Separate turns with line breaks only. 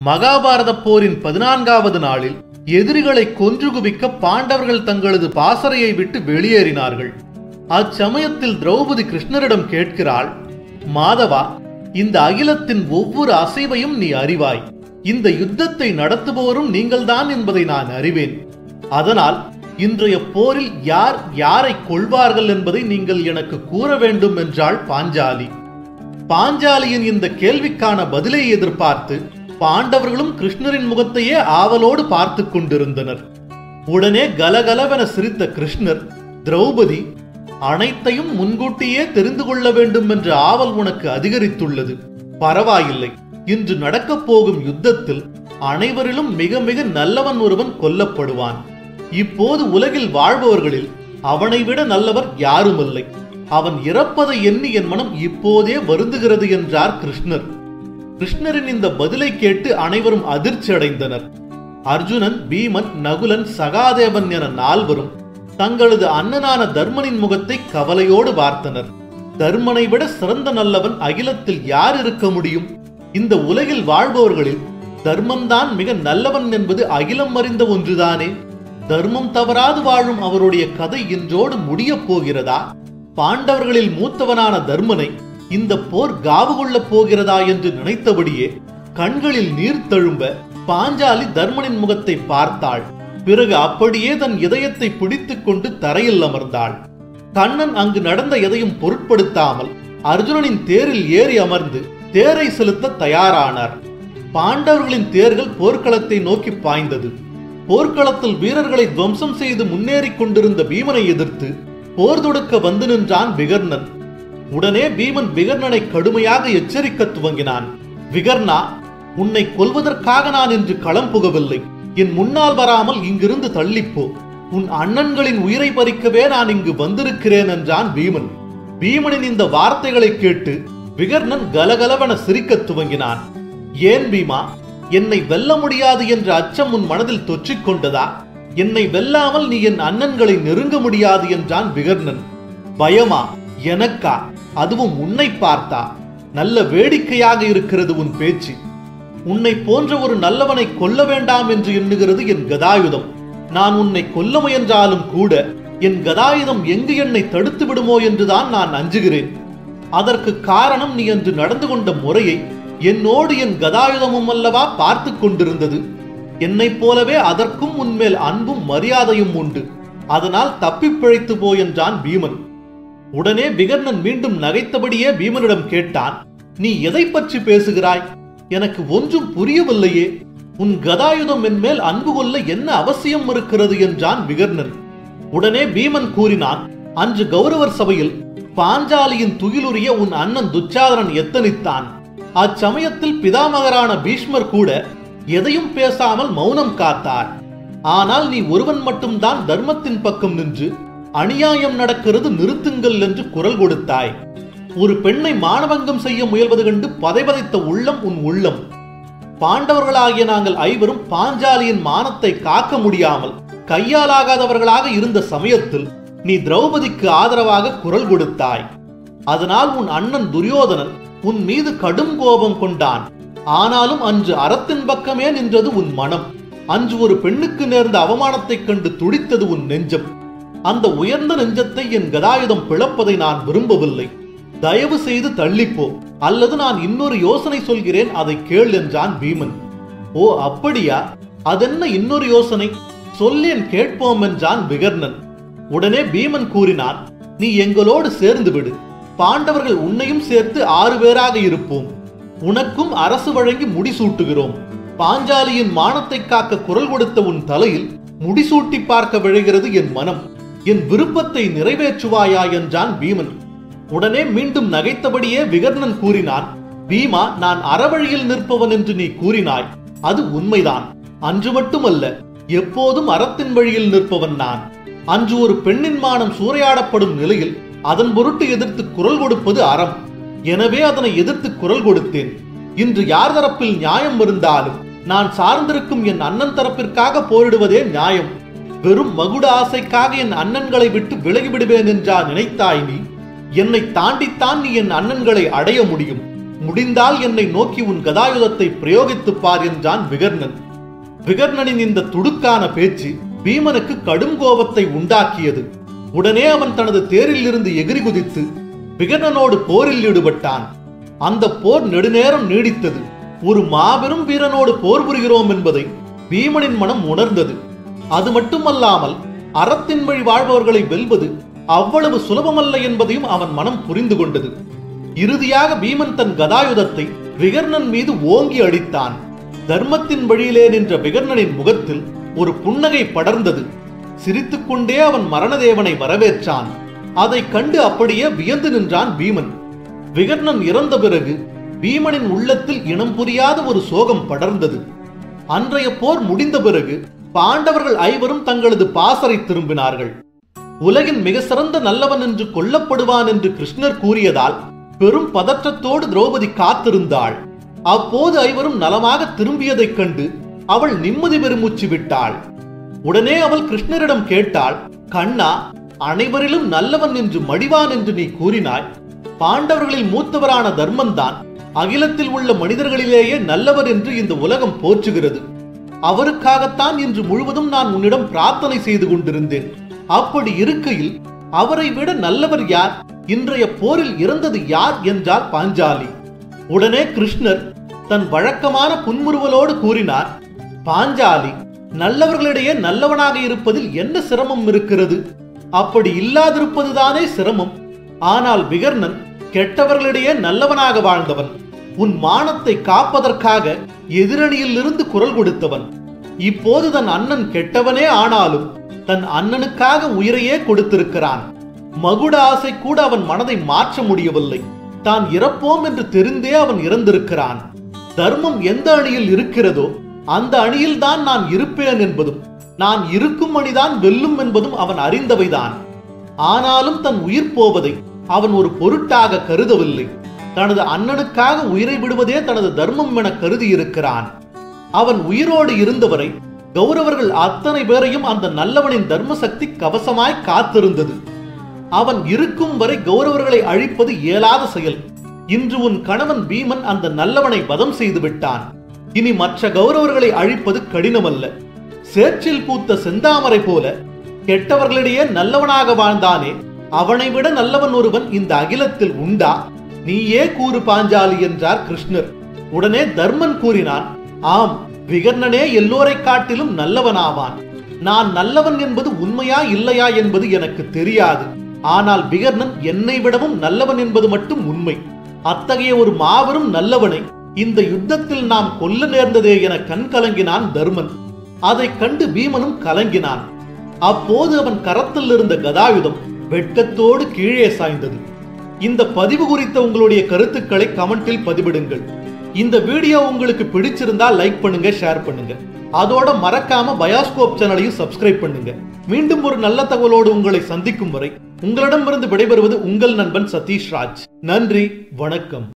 மகாபாரத போரின் பதினான்காவது நாளில் எதிரிகளை கொன்று குவிக்க பாண்டவர்கள் தங்களது பாசறையை விட்டு வெளியேறினார்கள் அச்சமயத்தில் திரௌபதி கிருஷ்ணரிடம் கேட்கிறாள் மாதவா இந்த அகிலத்தின் ஒவ்வொரு அசைவையும் நீ அறிவாய் இந்த யுத்தத்தை நடத்துபவரும் நீங்கள்தான் என்பதை நான் அறிவேன் அதனால் இன்றைய போரில் யார் யாரை கொள்வார்கள் என்பதை நீங்கள் எனக்கு கூற வேண்டும் என்றாள் பாஞ்சாலி பாஞ்சாலியின் இந்த கேள்விக்கான பதிலை எதிர்பார்த்து பாண்டவர்களும் கிருஷ்ணரின் முகத்தையே ஆவலோடு பார்த்து கொண்டிருந்தனர் உடனே கலகலவென சிரித்த கிருஷ்ணர் திரௌபதி அனைத்தையும் முன்கூட்டியே தெரிந்து கொள்ள வேண்டும் என்ற ஆவல் உனக்கு அதிகரித்துள்ளது பரவாயில்லை இன்று நடக்கப் போகும் யுத்தத்தில் அனைவரிலும் மிக மிக நல்லவன் ஒருவன் கொல்லப்படுவான் இப்போது உலகில் வாழ்பவர்களில் அவனை விட நல்லவர் யாருமில்லை அவன் இறப்பதை எண்ணி என் மனம் இப்போதே வருந்துகிறது என்றார் கிருஷ்ணர் கிருஷ்ணரின் இந்த பதிலை கேட்டு அனைவரும் அதிர்ச்சி அடைந்தனர் அர்ஜுனன் பீமன் நகுலன் சகாதேவன் என நால்வரும் தங்களது அண்ணனான தர்மனின் முகத்தை கவலையோடு பார்த்தனர் தர்மனை விட சிறந்த நல்லவன் அகிலத்தில் யார் இருக்க முடியும் இந்த உலகில் வாழ்பவர்களில் தர்மம்தான் மிக நல்லவன் என்பது அகிலம் அறிந்த ஒன்றுதானே தர்மம் தவறாது வாழும் அவருடைய கதை இன்றோடு முடியப் போகிறதா பாண்டவர்களில் மூத்தவனான தர்மனை இந்த போர் காவு கொள்ளப் போகிறதா என்று நினைத்தபடியே கண்களில் நீர் தழும்ப பாஞ்சாலி தர்மனின் முகத்தை பார்த்தாள் பிறகு அப்படியே தன் இதயத்தை பிடித்துக் கொண்டு தரையில் அமர்ந்தாள் கண்ணன் அங்கு நடந்த எதையும் பொருட்படுத்தாமல் அர்ஜுனனின் தேரில் ஏறி அமர்ந்து தேரை செலுத்த தயாரானார் பாண்டவர்களின் தேர்கள் போர்க்களத்தை நோக்கி பாய்ந்தது போர்க்களத்தில் வீரர்களை துவம்சம் செய்து முன்னேறிக் கொண்டிருந்த பீமனை எதிர்த்து போர் தொடுக்க வந்து நின்றான் விகர்ணன் உடனே பீமன் விகர்ணனை கடுமையாக எச்சரிக்க துவங்கினான் விகர்ணா உன்னை கொல்வதற்காக நான் இன்று களம் புகவில்லை என் முன்னால் வராமல் இங்கிருந்து தள்ளிப்போ உன் அண்ணன்களின் உயிரை பறிக்கவே நான் இங்கு வந்திருக்கிறேன் என்றான் பீமன் பீமனின் இந்த வார்த்தைகளை கேட்டு விகர்ணன் கலகலவென சிரிக்கத் துவங்கினான் ஏன் பீமா என்னை வெல்ல முடியாது என்ற அச்சம் உன் மனதில் தொற்றிக் கொண்டதா என்னை வெல்லாமல் நீ என் அண்ணன்களை நெருங்க முடியாது என்றான் விகர்ணன் பயமா எனக்கா அதுவும் உன்னை பார்த்தா நல்ல வேடிக்கையாக இருக்கிறது உன் பேச்சு உன்னை போன்ற ஒரு நல்லவனை கொல்ல வேண்டாம் என்று எண்ணுகிறது என் கதாயுதம் நான் உன்னை கொல்ல முயன்றாலும் கூட என் கதாயுதம் எங்கு என்னை தடுத்து விடுமோ என்றுதான் நான் அஞ்சுகிறேன் அதற்கு காரணம் நீ அன்று நடந்து கொண்ட முறையை என்னோடு என் கதாயுதமும் அல்லவா பார்த்து கொண்டிருந்தது என்னைப் போலவே அதற்கும் உன்மேல் அன்பும் மரியாதையும் உண்டு அதனால் தப்பிப் பிழைத்து போ என்றான் பீமன் உடனே விகர்ணன் மீண்டும் நகைத்தபடியே பீமனிடம் கேட்டான் நீ எதை பற்றி பேசுகிறாய் எனக்கு ஒன்றும் புரியவில்லையே உன் கதாயுதம் என் மேல் அன்பு கொள்ள என்ன அவசியம் இருக்கிறது என்றான் விகர்ணன் உடனே பீமன் கூறினான் அன்று கௌரவர் சபையில் பாஞ்சாலியின் துயிலுரிய உன் அண்ணன் துச்சாதனன் எத்தனித்தான் அச்சமயத்தில் பிதாமகரான பீஷ்மர் கூட எதையும் பேசாமல் மௌனம் காத்தார் ஆனால் நீ ஒருவன் மட்டும்தான் தர்மத்தின் பக்கம் நின்று அநியாயம் நடக்கிறது நிறுத்துங்கள் என்று குரல் கொடுத்தாய் ஒரு பெண்ணை மானபங்கம் செய்ய முயல்வது கண்டு பதைபதைத்த உள்ளம் உன் உள்ளம் பாண்டவர்களாகிய நாங்கள் ஐவரும் பாஞ்சாலியின் மானத்தை காக்க முடியாமல் கையாலாகாதவர்களாக இருந்த சமயத்தில் நீ திரௌபதிக்கு ஆதரவாக குரல் கொடுத்தாய் அதனால் உன் அண்ணன் துரியோதனன் உன் மீது கடும் கோபம் கொண்டான் ஆனாலும் அன்று அறத்தின் பக்கமே நின்றது உன் மனம் அன்று ஒரு பெண்ணுக்கு நேர்ந்த அவமானத்தைக் கண்டு துடித்தது உன் நெஞ்சம் அந்த உயர்ந்த நெஞ்சத்தை என் கதாயுதம் பிளப்பதை நான் விரும்பவில்லை தயவு செய்து தள்ளிப்போ அல்லது நான் இன்னொரு யோசனை சொல்கிறேன் அதை கேள் என்றான் பீமன் ஓ அப்படியா அதென்ன இன்னொரு யோசனை சொல்லேன் கேட்போம் என்றான் விகர்ணன் உடனே பீமன் கூறினான் நீ எங்களோடு சேர்ந்து விடு பாண்டவர்கள் உன்னையும் சேர்த்து ஆறு பேராக இருப்போம் உனக்கும் அரசு வழங்கி முடிசூட்டுகிறோம் பாஞ்சாலியின் மானத்தை காக்க குரல் கொடுத்த உன் தலையில் முடிசூட்டி பார்க்க விழைகிறது என் மனம் என் விருப்பத்தை நிறைவேற்றுவாயா என்றான் பீமன் உடனே மீண்டும் நகைத்தபடியே விகர்ணன் கூறினான் பீமா நான் அறவழியில் நிற்பவன் என்று நீ கூறினாய் அது உண்மைதான் அன்று மட்டுமல்ல எப்போதும் அறத்தின் வழியில் நிற்பவன் நான் அன்று ஒரு பெண்ணின் மானம் சூறையாடப்படும் நிலையில் அதன் பொருட்டு எதிர்த்து குரல் கொடுப்பது அறம் எனவே அதனை எதிர்த்து குரல் கொடுத்தேன் இன்று யார் தரப்பில் நியாயம் இருந்தாலும் நான் சார்ந்திருக்கும் என் அண்ணன் தரப்பிற்காக போரிடுவதே நியாயம் வெறும் மகுட ஆசைக்காக என் அண்ணன்களை விட்டு விலகிவிடுவேன் என்றா நினைத்தாய் நீ என்னை தாண்டித்தான் நீ என் அண்ணன்களை அடைய முடியும் முடிந்தால் என்னை நோக்கி உன் கதாயுதத்தை பிரயோகித்துப் பார் என்றான் விகர்ணன் விகர்ணனின் இந்த துடுக்கான பேச்சு பீமனுக்கு கடும் கோபத்தை உண்டாக்கியது உடனே அவன் தனது தேரில் இருந்து எகிரி குதித்து விகர்ணனோடு போரில் ஈடுபட்டான் அந்த போர் நெடுநேரம் நீடித்தது ஒரு மாபெரும் வீரனோடு போர் புரிகிறோம் என்பதை பீமனின் மனம் உணர்ந்தது அது மட்டுமல்லாமல் அறத்தின் வழி வாழ்பவர்களை வெல்வது அவ்வளவு சுலபமல்ல என்பதையும் அவன் மனம் புரிந்து கொண்டது இறுதியாக பீமன் தன் கதாயுதத்தை விகர்ணன் மீது ஓங்கி அடித்தான் தர்மத்தின் வழியிலே நின்ற விகர்ணனின் முகத்தில் ஒரு புன்னகை படர்ந்தது சிரித்துக்கொண்டே அவன் மரணதேவனை வரவேற்றான் அதைக் கண்டு அப்படியே வியந்து நின்றான் பீமன் விகர்ணன் இறந்த பிறகு பீமனின் உள்ளத்தில் இனம் புரியாத ஒரு சோகம் படர்ந்தது அன்றைய போர் முடிந்த பிறகு பாண்டவர்கள் ஐவரும் தங்களது பாசறை திரும்பினார்கள் உலகின் மிக சிறந்த நல்லவன் என்று கொல்லப்படுவான் என்று கிருஷ்ணர் கூறியதால் பெரும் பதற்றத்தோடு திரௌபதி காத்திருந்தாள் அப்போது ஐவரும் நலமாக திரும்பியதைக் கண்டு அவள் நிம்மதி பெருமூச்சு விட்டாள் உடனே அவள் கிருஷ்ணரிடம் கேட்டாள் கண்ணா அனைவரிலும் நல்லவன் என்று மடிவான் என்று நீ கூறினாய் பாண்டவர்களில் மூத்தவரான தர்மன்தான் அகிலத்தில் உள்ள மனிதர்களிலேயே நல்லவர் என்று இந்த உலகம் போற்றுகிறது அவருக்காகத்தான் இன்று முழுவதும் நான் உன்னிடம் பிரார்த்தனை செய்து கொண்டிருந்தேன் அப்படி இருக்கையில் அவரை விட நல்லவர் யார் இன்றைய போரில் இறந்தது யார் என்றார் பாஞ்சாலி உடனே கிருஷ்ணர் தன் வழக்கமான புன்முறுவலோடு கூறினார் பாஞ்சாலி நல்லவர்களிடையே நல்லவனாக இருப்பதில் என்ன சிரமம் இருக்கிறது அப்படி இல்லாதிருப்பதுதானே சிரமம் ஆனால் விகர்ணன் கெட்டவர்களிடையே நல்லவனாக வாழ்ந்தவன் உன் மானத்தை காப்பதற்காக எதிரணியில் இருந்து குரல் கொடுத்தவன் இப்போது தன் அண்ணன் கெட்டவனே ஆனாலும் தன் அண்ணனுக்காக உயிரையே கொடுத்திருக்கிறான் மகுட ஆசை கூட அவன் மனதை மாற்ற முடியவில்லை தான் இறப்போம் என்று தெரிந்தே அவன் இறந்திருக்கிறான் தர்மம் எந்த அணியில் இருக்கிறதோ அந்த அணியில்தான் நான் இருப்பேன் என்பதும் நான் இருக்கும் அணிதான் வெல்லும் என்பதும் அவன் அறிந்தவைதான் ஆனாலும் தன் உயிர் போவதை அவன் ஒரு பொருட்டாக கருதவில்லை தனது அண்ணனுக்காக உயிரை விடுவதே தனது தர்மம் என கருதி இருக்கிறான் அவன் உயிரோடு இருந்தவரை கௌரவர்கள் அத்தனை பேரையும் அந்த நல்லவனின் தர்ம சக்தி கவசமாய் காத்திருந்தது அவன் இருக்கும் வரை கௌரவர்களை அழிப்பது இயலாத செயல் இன்று உன் கணவன் பீமன் அந்த நல்லவனை வதம் செய்து விட்டான் இனி மற்ற கௌரவர்களை அழிப்பது கடினமல்ல சேற்றில் பூத்த செந்தாமரை போல கெட்டவர்களிடையே நல்லவனாக வாழ்ந்தானே அவனை விட நல்லவன் ஒருவன் இந்த அகிலத்தில் உண்டா நீயே கூறு பாஞ்சாலி என்றார் கிருஷ்ணர் உடனே தர்மன் கூறினான் ஆம் விகர்ணனே எல்லோரை காட்டிலும் நல்லவனாவான் நான் நல்லவன் என்பது உண்மையா இல்லையா என்பது எனக்கு தெரியாது ஆனால் விகர்ணன் என்னை விடவும் நல்லவன் என்பது மட்டும் உண்மை அத்தகைய ஒரு மாபெரும் நல்லவனை இந்த யுத்தத்தில் நாம் கொல்ல நேர்ந்ததே என கண் கலங்கினான் தர்மன் அதைக் கண்டு பீமனும் கலங்கினான் அப்போது அவன் கரத்தில் இருந்த கதாயுதம் வெட்கத்தோடு கீழே சாய்ந்தது இந்த பதிவு குறித்த உங்களுடைய கருத்துக்களை கமெண்டில் பதிவிடுங்கள் இந்த வீடியோ உங்களுக்கு பிடிச்சிருந்தா லைக் பண்ணுங்க ஷேர் பண்ணுங்க அதோட மறக்காம பயாஸ்கோப் சேனலையும் சப்ஸ்கிரைப் பண்ணுங்க மீண்டும் ஒரு நல்ல தகவலோடு உங்களை சந்திக்கும் வரை உங்களிடமிருந்து விடைபெறுவது உங்கள் நண்பன் சதீஷ் ராஜ் நன்றி வணக்கம்